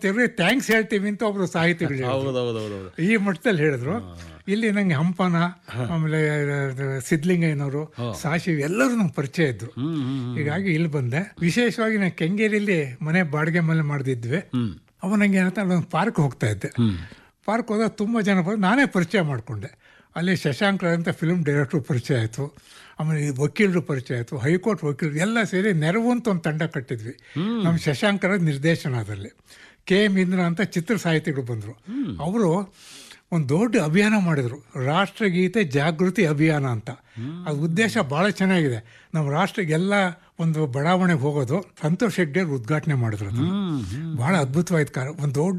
ತಿರ್ಗಿ ಥ್ಯಾಂಕ್ಸ್ ಹೇಳ್ತೀವಿ ಅಂತ ಒಬ್ರು ಸಾಹಿತಿಗಳು ಹೇಳಿದ್ರು. ಹೌದೌದೌದೌದು ಈ ಮಟ್ಟದಲ್ಲಿ ಹೇಳಿದ್ರು ಇಲ್ಲಿ ನಂಗೆ ಹಂಪನ ಆಮೇಲೆ ಅದು ಸಿದ್ಲಿಂಗಯ್ಯನವರು ಸಾಶಿ ಎಲ್ಲರೂ ನಂಗೆ ಪರಿಚಯ ಇದ್ರು ಹೀಗಾಗಿ ಇಲ್ಲಿ ಬಂದೆ ವಿಶೇಷವಾಗಿ ನಾನು ಕೆಂಗೇರಿಯಲ್ಲಿ ಮನೆ ಬಾಡಿಗೆ ಮನೆ ಮಾಡ್ದಿದ್ವಿ ಅವ ನಂಗೆ ಏನಂತ ಒಂದು ಪಾರ್ಕ್ ಹೋಗ್ತಾ ಇದ್ದೆ ಪಾರ್ಕ್ ಹೋದಾಗ ತುಂಬ ಜನ ಬಂದು ನಾನೇ ಪರಿಚಯ ಮಾಡಿಕೊಂಡೆ ಅಲ್ಲಿ ಶಶಾಂಕ್ ರಾವ್ ಅಂತ ಫಿಲ್ಮ್ ಡೈರೆಕ್ಟ್ರು ಪರಿಚಯ ಆಯಿತು ಆಮೇಲೆ ಈ ವಕೀಲರು ಪರಿಚಯ ಆಯಿತು ಹೈಕೋರ್ಟ್ ವಕೀಲರು ಎಲ್ಲ ಸೇರಿ ನೆರವು ಅಂತ ಒಂದು ತಂಡ ಕಟ್ಟಿದ್ವಿ ನಮ್ಮ ಶಶಾಂಕರ ನಿರ್ದೇಶನದಲ್ಲಿ ಕೆ ಎಮ್ ಇಂದ್ರ ಅಂತ ಚಿತ್ರ ಸಾಹಿತಿಗಳು ಬಂದರು ಅವರು ಒಂದು ದೊಡ್ಡ ಅಭಿಯಾನ ಮಾಡಿದರು ರಾಷ್ಟ್ರಗೀತೆ ಜಾಗೃತಿ ಅಭಿಯಾನ ಅಂತ ಅದು ಉದ್ದೇಶ ಭಾಳ ಚೆನ್ನಾಗಿದೆ ನಮ್ಮ ರಾಷ್ಟ್ರಕ್ಕೆ ಎಲ್ಲ ಒಂದು ಬಡಾವಣೆಗೆ ಹೋಗೋದು ಸಂತೋಷ್ ಹೆಗ್ಡೆ ಅವ್ರು ಉದ್ಘಾಟನೆ ಮಾಡಿದ್ರು ಅದನ್ನ ಭಾಳ ಅದ್ಭುತವಾಯ್ತು ಕಾರ ಒಂದು ದೊಡ್ಡ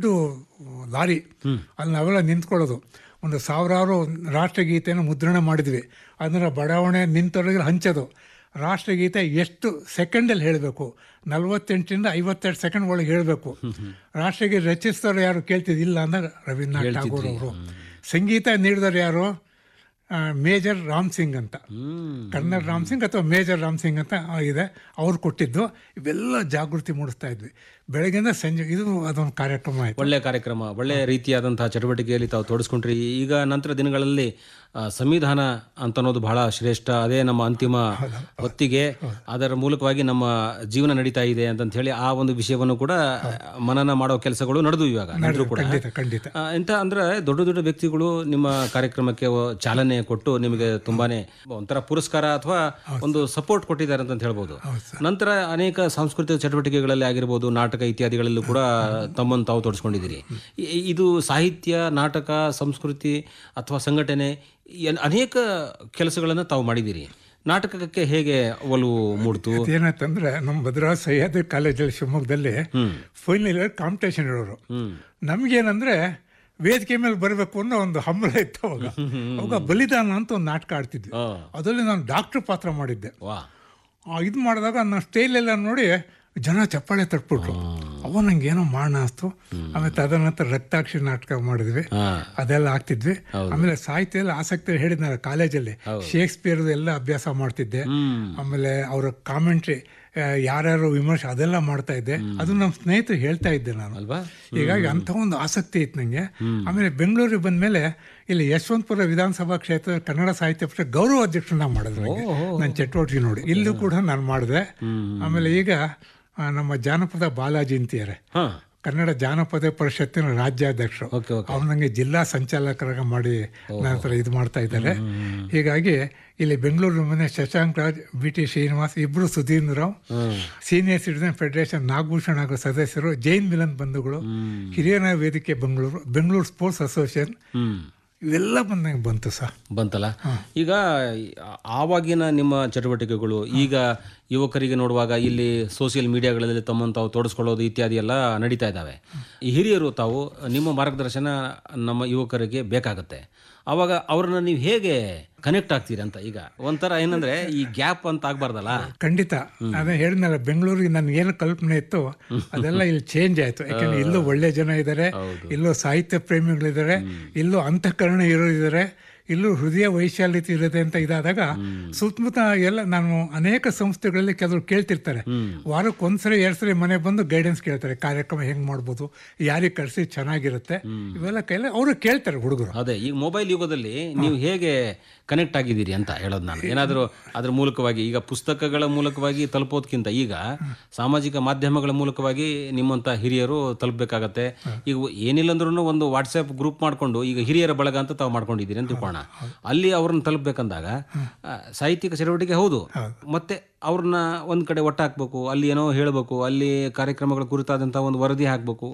ಲಾರಿ ಅಲ್ಲಿ ನಾವೆಲ್ಲ ನಿಂತ್ಕೊಳ್ಳೋದು ಒಂದು ಸಾವಿರಾರು ರಾಷ್ಟ್ರಗೀತೆಯನ್ನು ಮುದ್ರಣ ಮಾಡಿದ್ವಿ ಅದನ್ನು ಬಡಾವಣೆ ನಿಂತವ್ರಿಗೆ ಹಂಚೋದು ರಾಷ್ಟ್ರಗೀತೆ ಎಷ್ಟು ಸೆಕೆಂಡಲ್ಲಿ ಹೇಳಬೇಕು ನಲವತ್ತೆಂಟರಿಂದ ಐವತ್ತೆರಡು ಸೆಕೆಂಡ್ ಒಳಗೆ ಹೇಳಬೇಕು ರಾಷ್ಟ್ರಗೀತೆ ರಚಿಸಿದವರು ಯಾರು ಕೇಳ್ತಿದ್ದಿಲ್ಲ ಅಂದ್ರೆ ರವೀಂದ್ರನಾಥ್ ಟಾಗೋರ್ ಅವರು ಸಂಗೀತ ನೀಡಿದವರು ಯಾರು ಆ, ಮೇಜರ್ ರಾಮ್ ಸಿಂಗ್ ಅಂತ ಕರ್ನಲ್ ರಾಮ್ ಸಿಂಗ್ ಅಥವಾ ಮೇಜರ್ ರಾಮ್ ಸಿಂಗ್ ಅಂತ ಇದೆ ಅವ್ರು ಕೊಟ್ಟಿದ್ದು ಇವೆಲ್ಲ ಜಾಗೃತಿ ಮೂಡಿಸ್ತಾ ಇದ್ವಿ ಬೆಳಗ್ಗೆಯಿಂದ ಸಂಜೆ ಇದು ಅದೊಂದು ಕಾರ್ಯಕ್ರಮ ಆಯಿತು ಒಳ್ಳೆ ಕಾರ್ಯಕ್ರಮ ಒಳ್ಳೆ ರೀತಿಯಾದಂತಹ ಚಟುವಟಿಕೆಯಲ್ಲಿ ತಾವು ತೊಡಸ್ಕೊಂಡ್ರಿ ಈಗ ನಂತರ ದಿನಗಳಲ್ಲಿ ಆ, ಸಂವಿಧಾನ ಅಂತ ಅನ್ನೋದು ಬಹಳ ಶ್ರೇಷ್ಠ ಅದೇ ನಮ್ಮ ಅಂತಿಮ ಹೊತ್ತಿಗೆ ಅದರ ಮೂಲಕವಾಗಿ ನಮ್ಮ ಜೀವನ ನಡೀತಾ ಇದೆ ಅಂತ ಹೇಳಿ ಆ ಒಂದು ವಿಷಯವನ್ನು ಕೂಡ ಮನನ ಮಾಡೋ ಕೆಲಸಗಳು ನಡೆದು ಇವಾಗ ನಡೆದ್ರು ಕೂಡ ಖಂಡಿತ ಖಂಡಿತ ಆ, ಎಂತ ಅಂದ್ರೆ ದೊಡ್ಡ ದೊಡ್ಡ ವ್ಯಕ್ತಿಗಳು ನಿಮ್ಮ ಕಾರ್ಯಕ್ರಮಕ್ಕೆ ವ- ಚಾಲನೆ ಕೊಟ್ಟು ನಿಮಗೆ ತುಂಬಾನೇ ಒಂಥರ ಪುರಸ್ಕಾರ ಅಥವಾ ಒಂದು ಸಪೋರ್ಟ್ ಕೊಟ್ಟಿದ್ದಾರೆ ಅಂತ ಹೇಳ್ಬೋದು ನಂತರ ಅನೇಕ ಸಾಂಸ್ಕೃತಿಕ ಚಟುವಟಿಕೆಗಳಲ್ಲಿ ಆಗಿರ್ಬೋದು ನಾಟಕ ಇತ್ಯಾದಿಗಳಲ್ಲೂ ಕೂಡ ತಮ್ಮನ್ನು ತಾವು ತೊಡಸ್ಕೊಂಡಿದ್ದೀರಿ ಇ- ಇದು ಸಾಹಿತ್ಯ ನಾಟಕ ಸಂಸ್ಕೃತಿ ಅಥವಾ ಸಂಘಟನೆ ಎನ್- ಅನೇಕ ಕೆಲಸಗಳನ್ನು ತಾವು ಮಾಡಿದ್ದೀರಿ ನಾಟಕಕ್ಕೆ ಹೇಗೆ ಒಲವು ಮೂಡ್ತು ಏನಂತಂದ್ರೆ ನಮ್ಮ ಭದ್ರಾವತಿ ಸಹ್ಯಾದ್ರಿ ಕಾಲೇಜಲ್ಲಿ ಶಿವಮೊಗ್ಗದಲ್ಲಿ ಫೈನಲ್ ಇಯರ್ ಕಾಂಪಿಟೇಷನ್ ಇರೋರು ನಮ್ಗೇನಂದ್ರೆ ವೇದಿಕೆ ಮೇಲೆ ಬರಬೇಕು ಅನ್ನೋ ಒಂದು ಹಂಬಲ ಇತ್ತು ಅವಾಗ ಅವಾಗ ಬಲಿದಾನ ಅಂತ ಒಂದು ನಾಟಕ ಆಡ್ತಿದ್ವಿ ಆ, ಅದರಲ್ಲಿ ನಾನು ಡಾಕ್ಟರ್ ಪಾತ್ರ ಮಾಡಿದ್ದೆ ವಾ ಇದು ಮಾಡಿದಾಗ ನನ್ನ ಸ್ಟೈಲ್ ಎಲ್ಲ ನೋಡಿ ಜನ ಚಪ್ಪಾಳೆ ತಟ್ಬಿಟ್ರು ಅವ ನಂಗೆ ಏನೋ ಮಾಡೋಣ ಅನಿಸ್ತು ಆಮೇಲೆ ತದನಂತರ ರಕ್ತಾಕ್ಷಿ ನಾಟಕ ಮಾಡಿದ್ವಿ ಹಾ ಅದೆಲ್ಲ ಆಗ್ತಿದ್ವಿ ಆಮೇಲೆ ಸಾಹಿತ್ಯದಲ್ಲಿ ಆಸಕ್ತಿ ಹೇಳಿದ್ನಲ್ಲ ಕಾಲೇಜಲ್ಲಿ ಶೇಕ್ಸ್ಪಿಯರ್ ಎಲ್ಲ ಅಭ್ಯಾಸ ಮಾಡ್ತಿದ್ದೆ ಆಮೇಲೆ ಅವರ ಕಾಮೆಂಟ್ರಿ ಯಾರ್ಯಾರು ವಿಮರ್ಶೆ ಅದೆಲ್ಲ ಮಾಡ್ತಾ ಇದ್ದೆ ಅದು ನಮ್ಮ ಸ್ನೇಹಿತರು ಹೇಳ್ತಾ ಇದ್ದೆ ನಾನು ಅಲ್ವಾ ಹೀಗಾಗಿ ಅಂಥ ಒಂದು ಆಸಕ್ತಿ ಇತ್ತು ನನಗೆ ಆಮೇಲೆ ಬೆಂಗಳೂರಿಗೆ ಬಂದಮೇಲೆ ಇಲ್ಲಿ ಯಶವಂತಪುರ ವಿಧಾನಸಭಾ ಕ್ಷೇತ್ರ ಕನ್ನಡ ಸಾಹಿತ್ಯ ಪರಿಷತ್ ಗೌರವ ಅಧ್ಯಕ್ಷನ ಮಾಡಿದ್ರು ನನಗೆ ನನ್ನ ಚಟುವಟಿಕೆ ನೋಡಿ ಇಲ್ಲೂ ಕೂಡ ನಾನು ಮಾಡಿದೆ ಆಮೇಲೆ ಈಗ ಆ, ನಮ್ಮ ಜಾನಪದ ಬಾಲಾಜಿ ಅಂತಿದ್ದಾರೆ ಹಾ ಕನ್ನಡ ಜಾನಪದ ಪರಿಷತ್ತಿನ ರಾಜ್ಯಾಧ್ಯಕ್ಷರು ಓಕೆ ಓಕೆ ಅವ್ರು ನನಗೆ ಜಿಲ್ಲಾ ಸಂಚಾಲಕರಾಗ ಮಾಡಿ ನಂತರ ಇದು ಮಾಡ್ತಾ ಇದ್ದಾರೆ ಹೀಗಾಗಿ ಇಲ್ಲಿ ಬೆಂಗಳೂರು ಮನೆ ಶಶಾಂಕ್ ರಾಜ್ ಬಿ ಟಿ ಶ್ರೀನಿವಾಸ್ ಇಬ್ಬರು Sudhindra Rao senior citizen federation Nagabhushan ಹಾಗೂ ಸದಸ್ಯರು ಜೈನ್ ಮಿಲನ್ ಬಂಧುಗಳು ಹಿರಿಯರ ವೇದಿಕೆ ಬೆಂಗಳೂರು ಬೆಂಗಳೂರು ಸ್ಪೋರ್ಟ್ಸ್ ಅಸೋಸಿಯೇಷನ್ ಹ್ಮ್ ಇವೆಲ್ಲ ಬಂದಂಗೆ ಬಂತು ಸರ್ ಬಂತಲ್ಲ ಈಗ ಆ- ಆವಾಗಿನ ನಿಮ್ಮ ಚಟುವಟಿಕೆಗಳು ಈಗ ಯುವಕರಿಗೆ ನೋಡುವಾಗ ಇಲ್ಲಿ ಸೋಷಿಯಲ್ ಮೀಡಿಯಾಗಳಲ್ಲಿ ತಮ್ಮನ್ನು ತಾವು ತೋಡಿಸ್ಕೊಳ್ಳೋದು ಇತ್ಯಾದಿ ಎಲ್ಲ ನಡೀತಾ ಇದ್ದಾವೆ ಈ ಹಿರಿಯರು ತಾವು ನಿಮ್ಮ ಮಾರ್ಗದರ್ಶನ ನಮ್ಮ ಯುವಕರಿಗೆ ಬೇಕಾಗತ್ತೆ ಆವಾಗ ಅವ್ರನ್ನ ನೀವು ಹೇಗೆ ಕನೆಕ್ಟ್ ಆಗ್ತೀರಿ ಅಂತ ಈಗ ಒಂಥರ ಏನಂದ್ರೆ ಈ ಗ್ಯಾಪ್ ಅಂತ ಆಗ್ಬಾರ್ದಲ್ಲ ಖಂಡಿತ ಅದೇ ಹೇಳಿದ್ನಲ್ಲ ಬೆಂಗಳೂರಿಗೆ ನನ್ಗೆ ಏನು ಕಲ್ಪನೆ ಇತ್ತು ಅದೆಲ್ಲ ಇಲ್ಲಿ ಚೇಂಜ್ ಆಯ್ತು ಯಾಕಂದ್ರೆ ಇಲ್ಲೂ ಒಳ್ಳೆ ಜನ ಇದ್ದಾರೆ ಇಲ್ಲೂ ಸಾಹಿತ್ಯ ಪ್ರೇಮಿಗಳಿದ್ದಾರೆ ಇಲ್ಲೂ ಅಂತಃಕರಣ ಇರೋರಿದ್ದಾರೆ ಇಲ್ಲೂ ಹೃದಯ ವೈಶಾಲ್ಯತೆ ಇರುತ್ತೆ ಅಂತ ಇದಾದಾಗ ಸುತ್ತಮುತ್ತ ಎಲ್ಲ ನಾನು ಅನೇಕ ಸಂಸ್ಥೆಗಳಲ್ಲಿ ಕೆಲವರು ಕೇಳ್ತಿರ್ತಾರೆ ವಾರಕ್ಕೆ ಒಂದ್ಸರಿ ಎರಡ್ ಸರಿ ಮನೆ ಬಂದು ಗೈಡೆನ್ಸ್ ಕೇಳ್ತಾರೆ ಕಾರ್ಯಕ್ರಮ ಹೆಂಗ್ ಮಾಡ್ಬೋದು ಯಾರಿಗೆ ಕಳಿಸಿ ಚೆನ್ನಾಗಿರುತ್ತೆ ಇವೆಲ್ಲ ಕೈಲಿ ಅವರು ಕೇಳ್ತಾರೆ ಹುಡುಗರು ಅದೇ ಈಗ ಮೊಬೈಲ್ ಯುಗದಲ್ಲಿ ನೀವು ಹೇಗೆ ಕನೆಕ್ಟ್ ಆಗಿದ್ದೀರಿ ಅಂತ ಹೇಳೋದು ನಾನು ಏನಾದರೂ ಅದ್ರ ಮೂಲಕವಾಗಿ ಈಗ ಪುಸ್ತಕಗಳ ಮೂಲಕವಾಗಿ ತಲುಪೋದಕ್ಕಿಂತ ಈಗ ಸಾಮಾಜಿಕ ಮಾಧ್ಯಮಗಳ ಮೂಲಕವಾಗಿ ನಿಮ್ಮಂಥ ಹಿರಿಯರು ತಲುಪಬೇಕಾಗತ್ತೆ ಈಗ ಏನಿಲ್ಲ ಅಂದ್ರೂ ಒಂದು ವಾಟ್ಸಪ್ ಗ್ರೂಪ್ ಮಾಡಿಕೊಂಡು ಈಗ ಹಿರಿಯರ ಬಳಗ ಅಂತ ತಾವು ಮಾಡ್ಕೊಂಡಿದ್ದೀರಿ ಅಂತ ತಿಳ್ಕೋಣ ಅಲ್ಲಿ ಅವ್ರನ್ನ ತಲುಪಬೇಕಂದಾಗ ಆ, ಸಾಹಿತ್ಯಿಕ ಚಟುವಟಿಕೆ ಹೌದು ಮತ್ತೆ ಅವ್ರನ್ನ ಒಂದ್ ಕಡೆ ಒಟ್ಟಾಕ್ಬೇಕು ಅಲ್ಲಿ ಏನೋ ಹೇಳಬೇಕು ಅಲ್ಲಿ ಕಾರ್ಯಕ್ರಮಗಳ ಕುರಿತಾದಂಥ ಒಂದು ವರದಿ ಹಾಕಬೇಕು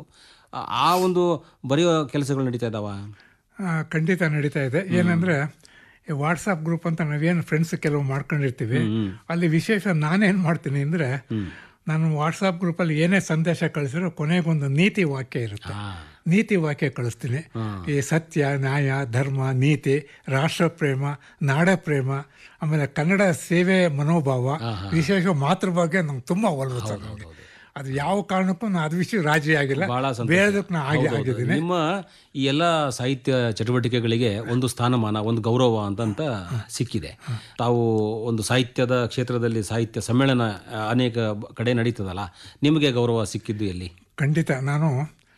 ಆ ಒಂದು ಬರೆಯೋ ಕೆಲಸಗಳು ನಡೀತಾ ಇದಾವ ಆ, ಖಂಡಿತ ನಡೀತಾ ಇದೆ ಏನಂದ್ರೆ ಈ ವಾಟ್ಸಪ್ ಗ್ರೂಪ್ ಅಂತ ನಾವೇನು ಫ್ರೆಂಡ್ಸ್ ಕೆಲವು ಮಾಡ್ಕೊಂಡಿರ್ತೀವಿ ಅಲ್ಲಿ ವಿಶೇಷ ನಾನೇನು ಮಾಡ್ತೀನಿ ಅಂದರೆ ನಾನು ವಾಟ್ಸಪ್ ಗ್ರೂಪಲ್ಲಿ ಏನೇ ಸಂದೇಶ ಕಳಿಸಿರೋ ಕೊನೆಗೊಂದು ನೀತಿ ವಾಕ್ಯ ಇರುತ್ತೆ ನೀತಿ ವಾಕ್ಯ ಕಳಿಸ್ತೀನಿ ಈ ಸತ್ಯ ನ್ಯಾಯ ಧರ್ಮ ನೀತಿ ರಾಷ್ಟ್ರ ಪ್ರೇಮ ನಾಡ ಪ್ರೇಮ ಆಮೇಲೆ ಕನ್ನಡ ಸೇವೆ ಮನೋಭಾವ ವಿಶೇಷ ಮಾತೃಭಾಗ್ಯ ನಂಗೆ ತುಂಬ ಒಲವು ಸರ್ ನನಗೆ ಅದು ಯಾವ ಕಾರಣಕ್ಕೂ ನಾನು ಅದು ವಿಷಯ ರಾಜಿ ಆಗಿಲ್ಲ ಬಹಳ ಸಂತೋಷ. ಬೇರೆದಕ್ಕೆ ನಾನು ಆಗಿ ಹೌದೌದು. ಆಗಿದ್ದೀನಿ ನಿಮ್ಮ ಈ ಎಲ್ಲ ಸಾಹಿತ್ಯ ಚಟುವಟಿಕೆಗಳಿಗೆ ಒಂದು ಸ್ಥಾನಮಾನ ಒಂದು ಗೌರವ ಅಂತಂತ ಸಿಕ್ಕಿದೆ ತಾವು ಒಂದು ಸಾಹಿತ್ಯದ ಕ್ಷೇತ್ರದಲ್ಲಿ ಸಾಹಿತ್ಯ ಸಮ್ಮೇಳನ ಆ, ಅನೇಕ ಬ- ಕಡೆ ನಡೀತದಲ್ಲ ನಿಮಗೆ ಗೌರವ ಸಿಕ್ಕಿದ್ದು ಎಲ್ಲಿ ಖಂಡಿತ ನಾನು